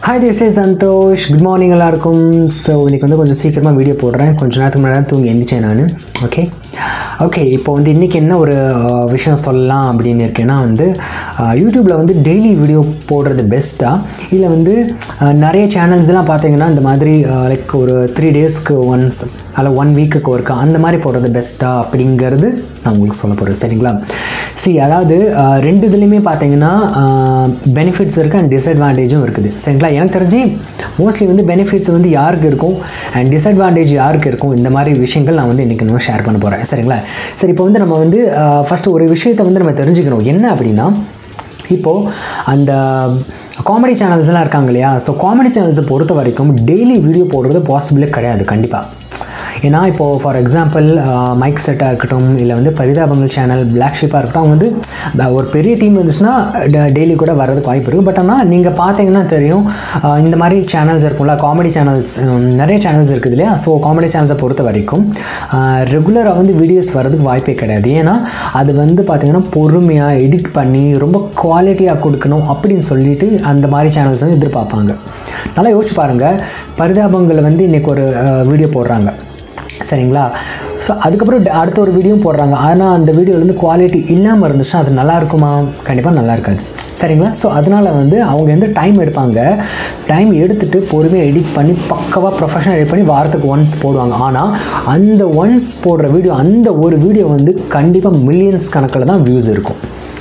hi this is Santhosh good morning எல்லாருக்கும் so இன்றைக்கி வந்து கொஞ்சம் சீக்கிரமாக வீடியோ போடுறேன் கொஞ்ச நேரத்துக்கு முன்னாடி தான் தூங்கி எந்திரிச்சேன் நான் ஓகே ஓகே இப்போ வந்து இன்றைக்கி என்ன ஒரு அஹ், விஷயம் சொல்லலாம் அப்படின்னு இருக்கேன்னா வந்து யூடியூப்பில் வந்து டெய்லி வீடியோ போடுறது பெஸ்ட்டாக இல்லை வந்து அஹ், நிறைய சேனல்ஸ்லாம் பார்த்தீங்கன்னா இந்த மாதிரி லைக் ஒரு த்ரீ டேஸ்க்கு ஒன்ஸ் அல்ல ஒன் வீக்குக்கு ஒருக்கா அந்த மாதிரி போடுறது பெஸ்ட்டா அப்படிங்கிறது நான் உங்களுக்கு சொல்ல போகிறேன் சரிங்களா சி அதாவது அஹ், ரெண்டு இதுலேயுமே பார்த்தீங்கன்னா பெனிஃபிட்ஸ் இருக்குது அண்ட் டிஸ்அட்வான்டேஜும் இருக்குது சரிங்களா எனக்கு தெரிஞ்சு மோஸ்ட்லி வந்து பெனிஃபிட்ஸ் வந்து யாருக்கு இருக்கும் அண்ட் டிஸ்அட்வான்டேஜ் யாருக்கு இருக்கும் இந்த மாதிரி விஷயங்கள் நான் வந்து இன்றைக்கி நம்ம ஷேர் பண்ண போகிறேன் சரிங்களா சரி இப்போ வந்து நம்ம வந்து ஃபஸ்ட்டு ஒரு விஷயத்தை வந்து நம்ம தெரிஞ்சுக்கணும் என்ன அப்படின்னா இப்போது அந்த காமெடி சேனல்ஸ்லாம் இருக்காங்க இல்லையா ஸோ காமெடி சேனல்ஸை பொறுத்த வரைக்கும் டெய்லி வீடியோ போடுறது பாசிபிளே கிடையாது கண்டிப்பாக ஏன்னா இப்போது ஃபார் எக்ஸாம்பிள் மைக் செட்டாக இருக்கட்டும் இல்லை வந்து பரிதாபங்கள் சேனல் பிளாக் ஷிப்பாக இருக்கட்டும் அவங்க வந்து ப- ஒரு பெரிய டீம் இருந்துச்சுன்னா டெய்லி கூட வர்றதுக்கு வாய்ப்பு இருக்குது பட் ஆனால் நீங்கள் பார்த்தீங்கன்னா தெரியும் அஹ், இந்த மாதிரி சேனல்ஸ் இருக்கும்ல காமெடி சேனல்ஸ் நிறைய சேனல்ஸ் இருக்குது இல்லையா ஸோ காமெடி சேனல்ஸை பொறுத்த வரைக்கும் ரெகுலராக வந்து வீடியோஸ் வர்றதுக்கு வாய்ப்பே கிடையாது ஏன்னா அது வந்து பார்த்தீங்கன்னா பொறுமையாக எடிட் பண்ணி ரொம்ப குவாலிட்டியாக கொடுக்கணும் அப்படின்னு சொல்லிட்டு அந்த மாதிரி சேனல்ஸ் வந்து எதிர்பார்ப்பாங்க நல்லா யோசிச்சு பாருங்கள் பரிதாபங்களை வந்து இன்றைக்கி ஒரு வீடியோ போடுறாங்க சரிங்களா ஸோ அதுக்கப்புறம் ட- அடுத்த ஒரு வீடியோ போடுறாங்க ஆனால் அந்த வீடியோலேருந்து குவாலிட்டி இல்லாமல் இருந்துச்சுன்னா அது நல்லா இருக்குமா கண்டிப்பாக நல்லா இருக்காது சரிங்களா ஸோ அதனால் வந்து அவங்க எந்த டைம் எடுப்பாங்க டைம் எடுத்துட்டு பொறுமையாக எடிட் பண்ணி பக்கவாக ப்ரொஃபஷனல் எடிட் பண்ணி வாரத்துக்கு ஒன்ஸ் போடுவாங்க ஆனால் அந்த ஒன்ஸ் போடுற வீடியோ அந்த ஒரு வீடியோ வந்து கண்டிப்பாக மில்லியன்ஸ் கணக்கில் தான் வியூஸ் இருக்கும்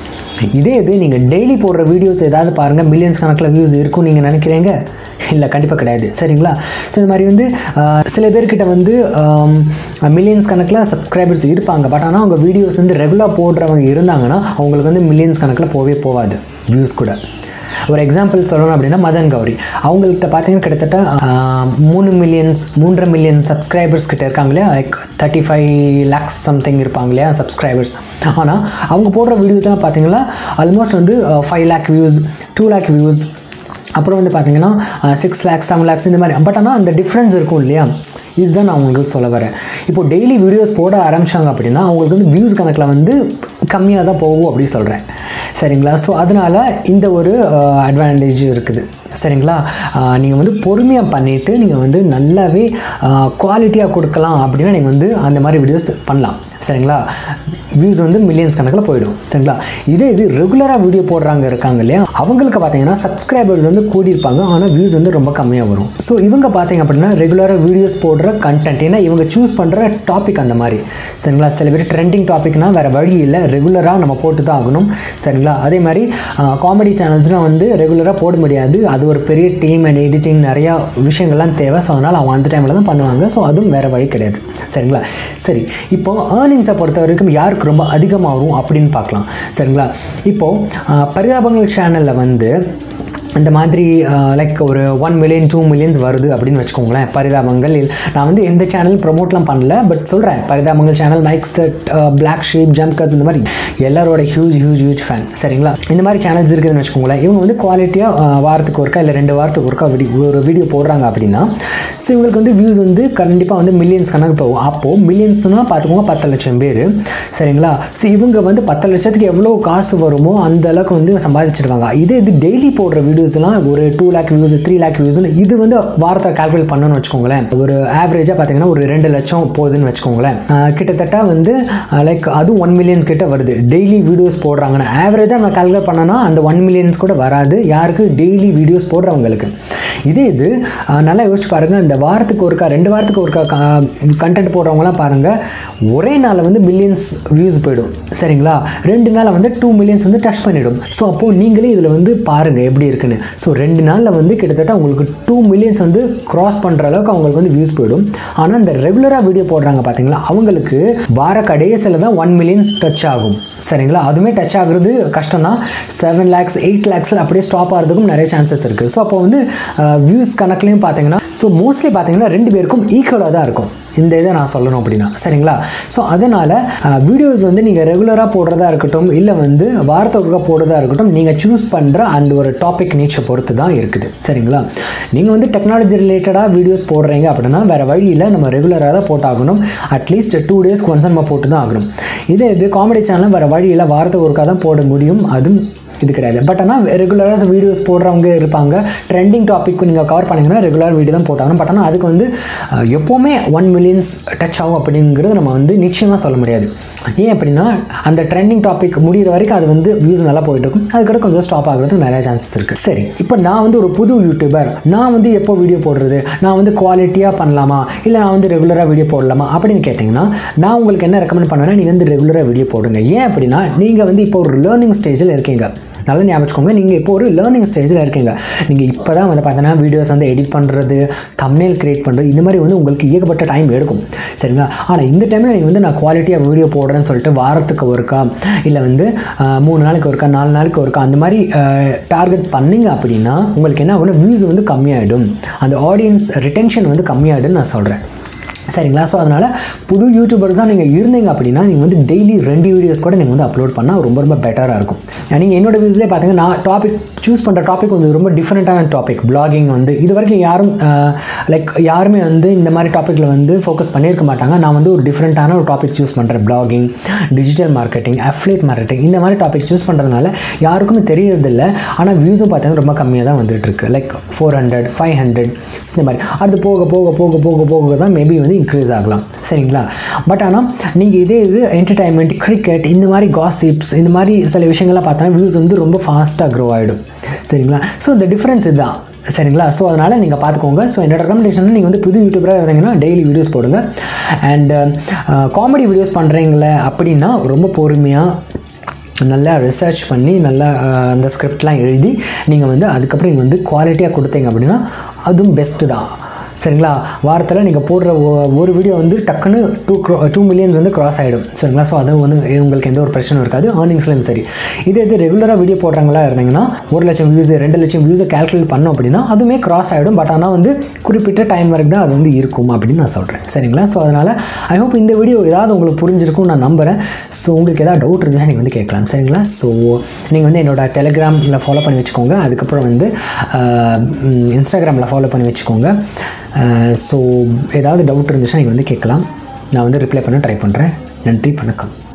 இதே இது நீங்கள் டெய்லி போடுற வீடியோஸ் ஏதாவது பாருங்கள் மில்லியன்ஸ் கணக்கில் வியூஸ் இருக்கும் நீங்கள் நினைக்கிறீங்க இல்லை கண்டிப்பாக கிடையாது சரிங்களா ஸோ இந்த மாதிரி வந்து ஆஹ், சில பேர்கிட்ட வந்து மில்லியன்ஸ் கணக்கில் சப்ஸ்கிரைபர்ஸ் இருப்பாங்க பட் ஆனால் அவங்க வீடியோஸ் வந்து ரெகுலராக போடுறவங்க இருந்தாங்கன்னா அவங்களுக்கு வந்து மில்லியன்ஸ் கணக்கில் போகவே போகாது வியூஸ் கூட ஒரு எக்ஸாம்பிள் சொல்லணும் அப்படின்னா மதன் கௌரி அவங்கள்ட்ட பார்த்தீங்கன்னா கிட்டத்தட்ட ஆஹ், மூணு மில்லியன்ஸ் மூன்றரை மில்லியன் சப்ஸ்கிரைபர்ஸ் கிட்ட இருக்காங்க இல்லையா like thirty five lakhs something இருப்பாங்க இல்லையா சப்ஸ்கிரைபர்ஸ் ஆனால் அவங்க போடுற வீடியோஸ்லாம் பார்த்தீங்கன்னா ஆல்மோஸ்ட் வந்து five lakh views two lakh views அப்புறம் வந்து பார்த்தீங்கன்னா சிக்ஸ் லேக்ஸ் செவன் லேக்ஸ் இந்த மாதிரி பட் ஆனால் அந்த டிஃப்ரென்ஸ் இருக்கும் இல்லையா இதுதான் நான் உங்களுக்கு சொல்ல வரேன் இப்போ டெய்லி வீடியோஸ் போட ஆரம்பிச்சாங்க அப்படின்னா அவங்களுக்கு வந்து வியூஸ் கணக்கில் வந்து கம்மியாக தான் போகும் அப்படி சொல்கிறேன் சரிங்களா ஸோ அதனால் இந்த ஒரு அட்வான்டேஜ் இருக்குது சரிங்களா நீங்கள் வந்து பொறுமையாக பண்ணிவிட்டு நீங்கள் வந்து நல்லாவே குவாலிட்டியாக கொடுக்கலாம் அப்படின்னா நீங்கள் வந்து அந்த மாதிரி வீடியோஸ் பண்ணலாம் சரிங்களா வியூஸ் வந்து மில்லியன்ஸ் கணக்கில் போயிடும் சரிங்களா இதே இது ரெகுலராக வீடியோ போடுறாங்க இருக்காங்க இல்லையா அவங்களுக்கு பார்த்தீங்கன்னா சப்ஸ்கிரைபர்ஸ் வந்து கூடியிருப்பாங்க ஆனால் வியூஸ் வந்து ரொம்ப கம்மியாக வரும் ஸோ இவங்க பார்த்தீங்க அப்படின்னா ரெகுலராக வீடியோஸ் போடுற கண்டென்ட் ஏன்னா இவங்க சூஸ் பண்ணுற டாபிக் அந்த மாதிரி சரிங்களா சில பேர் ட்ரெண்டிங் டாபிக்னா வேறு வழி இல்லை ரெகுலராக நம்ம போட்டு தான் ஆகணும் சரிங்களா அதே மாதிரி காமெடி சேனல்ஸ்லாம் வந்து ரெகுலராக போட முடியாது அது ஒரு பெரிய டீம் அண்ட் எடிட்டிங் நிறையா விஷயங்கள்லாம் தேவை ஸோ அதனால் அவங்க அந்த டைமில் தான் பண்ணுவாங்க ஸோ அதுவும் வேறு வழி கிடையாது சரிங்களா சரி இப்போ ஏர்னிங்ஸை பொறுத்த வரைக்கும் யாருக்கு ரொம்ப அதிகமாக வரும் அப்படின்னு பார்க்கலாம் சரிங்களா இப்போது பரிதாபங்கள் சேனலில் வந்து இந்த மாதிரி லைக் ஒரு ஒன் மில்லியன் டூ மில்லியன்ஸ் வருது அப்படின்னு வச்சுக்கோங்களேன் பரிதாபங்கள் இல்ல- நான் வந்து எந்த சேனல் ப்ரொமோட்லாம் பண்ணல பட் சொல்கிறேன் Parithabangal channel mic set black sheep jump cuts இந்த மாதிரி எல்லாரோட ஹியூஜ் ஹியூஜ் ஹியூஜ் ஃபேன் சரிங்களா இந்த மாதிரி சேனல்ஸ் இருக்குதுன்னு வச்சுக்கோங்களேன் இவங்க வந்து குவாலிட்டியாக வாரத்துக்கு ஒருக்கா இல்லை ரெண்டு வாரத்துக்கு ஒருக்கா வீடியோ ஒரு வீடியோ போடுறாங்க அப்படின்னா ஸோ இவங்களுக்கு வந்து வியூஸ் வந்து கண்டிப்பாக வந்து மில்லியன்ஸ் கணக்கு போகும் அப்போது மில்லியன்ஸ்னால் பார்த்துக்கோங்க பத்து லட்சம் பேர் சரிங்களா ஸோ இவங்க வந்து பத்து லட்சத்துக்கு எவ்வளோ காசு வருமோ அந்த அளவுக்கு வந்து சம்பாதிச்சிருக்காங்க இதே இது டெய்லி போடுற வீடியோஸ்லாம் ஒரு two lakh views three lakh வியூஸ்னு இது வந்து வாரத்தை கால்குலேட் பண்ணணும்னு வச்சுக்கோங்களேன் ஒரு ஆவரேஜாக பார்த்தீங்கன்னா ஒரு ரெண்டு லட்சம் போகுதுன்னு வச்சுக்கோங்களேன் ஆஹ் கிட்டத்தட்ட வந்து லைக் அது ஒன் மில்லியன்ஸ் கிட்ட வருது டெய்லி வீடியோஸ் போடுறாங்கன்னா ஆவரேஜாக நம்ம கால்குலேட் பண்ணோன்னா அந்த ஒன் மில்லியன்ஸ் கூட வராது யாருக்கு டெய்லி வீடியோஸ் போடுறவங்களுக்கு இதே இது ஆஹ் நல்லா யோசிச்சு பாருங்கள் இந்த வாரத்துக்கு ஒருக்கா ரெண்டு வாரத்துக்கு ஒருக்கா கண்டென்ட் போடுறவங்களாம் பாருங்கள் ஒரே நாளில் வந்து மில்லியன்ஸ் வியூஸ் போயிடும் சரிங்களா ரெண்டு நாளில் வந்து டூ மில்லியன்ஸ் வந்து டச் பண்ணிடும் ஸோ அப்போது நீங்களே இதில் வந்து பாருங்கள் எப்படி இருக்குன்னு ஸோ ரெண்டு நாளில் வந்து கிட்டத்தட்ட உங்களுக்கு டூ மில்லியன்ஸ் வந்து கிராஸ் பண்ணுற அளவுக்கு அவங்களுக்கு வந்து வியூஸ் போயிடும் ஆனால் இந்த ரெகுலராக வீடியோ போடுறாங்க பார்த்தீங்களா அவங்களுக்கு வார கடைசியில் தான் ஒன் மில்லியன்ஸ் டச் ஆகும் சரிங்களா அதுவுமே டச் ஆகுறது கஷ்டம் தான் செவன் லேக்ஸ் எயிட் லேக்ஸில் அப்படியே ஸ்டாப் ஆகிறதுக்கும் நிறைய சான்சஸ் இருக்குது ஸோ அப்போ வந்து வியூஸ் கணக்குலையும் பார்த்தீங்கன்னா ஸோ மோஸ்ட்லி பார்த்தீங்கன்னா ரெண்டு பேருக்கும் ஈக்குவலாக தான் இருக்கும் இந்த இதை நான் சொல்லணும் அப்படின்னா சரிங்களா ஸோ அதனால் வீடியோஸ் வந்து நீங்கள் ரெகுலராக போடுறதா இருக்கட்டும் இல்லை வந்து வாரத்துக்கு போடுறதா இருக்கட்டும் நீங்கள் சூஸ் பண்ணுற அந்த ஒரு டாபிக் நீச்சை பொறுத்து தான் இருக்குது சரிங்களா நீங்கள் வந்து டெக்னாலஜி ரிலேட்டடாக வீடியோஸ் போடுறீங்க அப்படின்னா வேறு வழியில் நம்ம ரெகுலராக தான் போட்டாகணும் அட்லீஸ்ட் டூ டேஸ்க்கு ஒன்ஸ் நம்ம போட்டு தான் ஆகணும் இதே இது காமெடி சேனலும் வேறு வழியில் வாரத்துக்கு ஒருக்கா தான் போட முடியும் அதுவும் இது கிடையாது பட் ஆனால் ரெகுலராக வீடியோஸ் போடுறவங்க இருப்பாங்க ட்ரெண்டிங் டாபிக் டாபிக் நீங்கள் கவர் பண்ணிங்கன்னா ரெகுலர் வீடியோ தான் போட்டாங்க பட் ஆனால் அதுக்கு வந்து அஹ், எப்போவுமே ஒன் மில்லியன்ஸ் டச் ஆகும் அப்படிங்கிறது நம்ம வந்து நிச்சயமாக சொல்ல முடியாது ஏன் அப்படின்னா அந்த ட்ரெண்டிங் டாபிக் முடிகிற வரைக்கும் அது வந்து வியூஸ் நல்லா போயிட்டு இருக்கும் அதுக்கப்புறம் கொஞ்சம் ஸ்டாப் ஆகிறதுக்கு நிறைய சான்சஸ் இருக்குது சரி இப்போ நான் வந்து ஒரு புது யூடியூபர் நான் வந்து எப்போ வீடியோ போடுறது நான் வந்து குவாலிட்டியாக பண்ணலாமா இல்லை நான் வந்து ரெகுலராக வீடியோ போடலாமா அப்படின்னு கேட்டிங்கன்னா நான் உங்களுக்கு என்ன ரெக்கமெண்ட் பண்ணுவேன்னா நீங்கள் வந்து ரெகுலராக வீடியோ போடுங்க ஏன் அப்படின்னா நீங்கள் வந்து இப்போ ஒரு லேர்னிங் ஸ்டேஜில் இருக்கீங்க நல்லா ஞாபகம் வச்சுக்கோங்க நீங்கள் இப்போ ஒரு லேர்னிங் ஸ்டேஜில் இருக்கீங்க நீங்கள் இப்போ தான் வந்து பார்த்தீங்கன்னா வீடியோஸ் வந்து எடிட் பண்ணுறது thumbnail கிரியேட் பண்ணுறது இந்த மாதிரி வந்து உங்களுக்கு ஏகப்பட்ட டைம் எடுக்கும் சரிங்களா ஆனால் இந்த டைமில் நீங்கள் வந்து நான் குவாலிட்டியாக வீடியோ போடுறேன்னு சொல்லிட்டு வாரத்துக்கு ஒருக்கா இல்லை வந்து ஆஹ், மூணு நாளைக்கு ஒருக்கா நாலு நாளைக்கு ஒருக்கா அந்த மாதிரி டார்கெட் பண்ணீங்க அப்படின்னா உங்களுக்கு என்ன ஆகும்னா வியூஸ் வந்து கம்மியாயிடும் அந்த ஆடியன்ஸ் ரிட்டென்ஷன் வந்து கம்மியாயிடும்னு நான் சொல்கிறேன் சரிங்களா ஸோ அதனால் புது யூடியூபர்ஸ் தான் நீங்கள் இருந்தீங்க அப்படின்னா நீங்கள் வந்து டெய்லி ரெண்டு வீடியோஸ் கூட நீங்கள் வந்து அப்லோட் பண்ணால் ரொம்ப ரொம்ப பெட்டராக இருக்கும் நீங்கள் என்னோட வியூஸ்லேயே பார்த்தீங்கன்னா நான் டாபிக் சூஸ் பண்ணுற டாபிக் வந்து ரொம்ப டிஃப்ரெண்ட்டான டாபிக் பிளாகிங் வந்து இது வரைக்கும் யாரும் லைக் யாருமே வந்து இந்த மாதிரி டாப்பிக்கில் வந்து ஃபோக்கஸ் பண்ணியிருக்க மாட்டாங்க நான் வந்து ஒரு டிஃப்ரெண்ட்டான ஒரு டாபிக் சூஸ் பண்ணுறேன் blogging digital marketing affiliate marketing இந்த மாதிரி டாபிக் சூஸ் பண்ணுறதுனால யாருக்குமே தெரியறதில்ல ஆனால் வியூஸும் பார்த்தீங்கன்னா ரொம்ப கம்மியாக தான் வந்துட்டு இருக்கு like four hundred five hundred இந்த மாதிரி அது போக போக போக போக போக தான் மேபி வந்து இன்க்ரீஸ் ஆகலாம் சரிங்களா பட் ஆனால் நீங்கள் இதே இது என்டர்டைன்மெண்ட் கிரிக்கெட் இந்த மாதிரி காசிப்ஸ் இந்த மாதிரி சில விஷயங்கள்லாம் பார்த்தா வியூஸ் வந்து ரொம்ப ஃபாஸ்ட்டாக க்ரோ ஆகிடும் சரிங்களா ஸோ இந்த டிஃப்ரென்ஸ் இதுதான் சரிங்களா ஸோ அதனால் நீங்கள் பார்த்துக்கோங்க ஸோ என்னோட ரெக்கமெண்டேஷன் நீங்கள் வந்து புது யூடியூபராக இருந்தீங்கன்னா டெய்லி வீடியோஸ் போடுங்க அண்ட் காமெடி வீடியோஸ் பண்ணுறீங்களே அப்படின்னா ரொம்ப பொறுமையாக நல்லா ரிசர்ச் பண்ணி நல்லா அஹ், அந்த ஸ்கிரிப்ட்லாம் எழுதி நீங்கள் வந்து அதுக்கப்புறம் நீங்கள் வந்து குவாலிட்டியாக கொடுத்தீங்க அப்படின்னா அதுவும் பெஸ்ட்டு தான் சரிங்களா வாரத்தில் நீங்கள் போடுற ஒ- ஒரு வீடியோ வந்து டக்குன்னு டூ க்ரோ டூ மில்லியன்ஸ் வந்து கிராஸ் ஆகிடும் சரிங்களா ஸோ அது வந்து உங்களுக்கு எந்த ஒரு பிரச்சனையும் இருக்காது ஏர்னிங்ஸ்லையும் சரி இதே இது ரெகுலராக வீடியோ போடுறவங்களா இருந்தீங்கன்னா ஒரு லட்சம் வியூஸ் ரெண்டு லட்சம் வியூஸை கால்குலேட் பண்ணோம் அப்படின்னா அதுவுமே கிராஸ் ஆகிடும் பட் ஆனால் வந்து குறிப்பிட்ட டைம் வரைக்கும் தான் அது வந்து இருக்கும் அப்படின்னு நான் சொல்கிறேன் சரிங்களா ஸோ அதனால் ஐ ஹோப் இந்த வீடியோ ஏதாவது உங்களுக்கு புரிஞ்சிருக்கும் நான் நம்புகிறேன் ஸோ உங்களுக்கு ஏதாவது டவுட் இருந்துச்சுன்னா நீங்கள் வந்து கேட்கலாம் சரிங்களா ஸோ நீங்கள் வந்து என்னோட டெலிகிராமில் ஃபாலோ பண்ணி வச்சுக்கோங்க அதுக்கப்புறம் வந்து இன்ஸ்டாகிராமில் ஃபாலோ பண்ணி வச்சுக்கோங்க ஸோ ஏதாவது டவுட் இருந்துச்சுன்னா நீங்கள் வந்து கேட்கலாம் நான் வந்து ரிப்ளை பண்ண ட்ரை பண்ணுறேன் நன்றி வணக்கம்